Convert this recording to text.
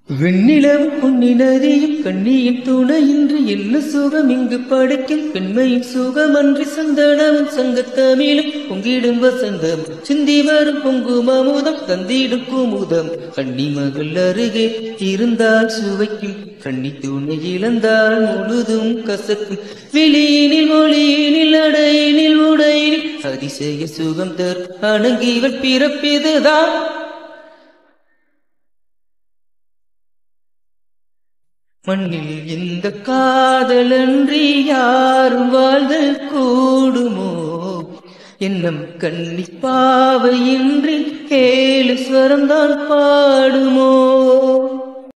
வெண்ணிலம் பொன்னினரியும் கண்ணியின் துணையின்றி என்ன சுகம் இங்கு படைக்கும் பெண்மையின் சுகமன்றி சந்தனமும் சங்கத்தமிழும் பொங்கிடும் வசந்தம் சிந்தி வரும் பொங்கும் அமுதம் தந்திடும் குமுதம் கண்ணி மகள் அருகே இருந்தால் சுவைக்கும் கண்ணி துணை இழந்தால் முழுதும் கசக்கும் வெளியினில் மொழியினில் அடையினில் உடையினில் அதிசய சுகம் தர் அணங்கிவள் பிறப்பிதுதான் மண்ணில் இந்த காதலன்றி யாரும் வாழ்தல் கூடுமோ என்னம் கன்னிப்பாவையின்றி ஏழு ஸ்வரம்தான் பாடுமோ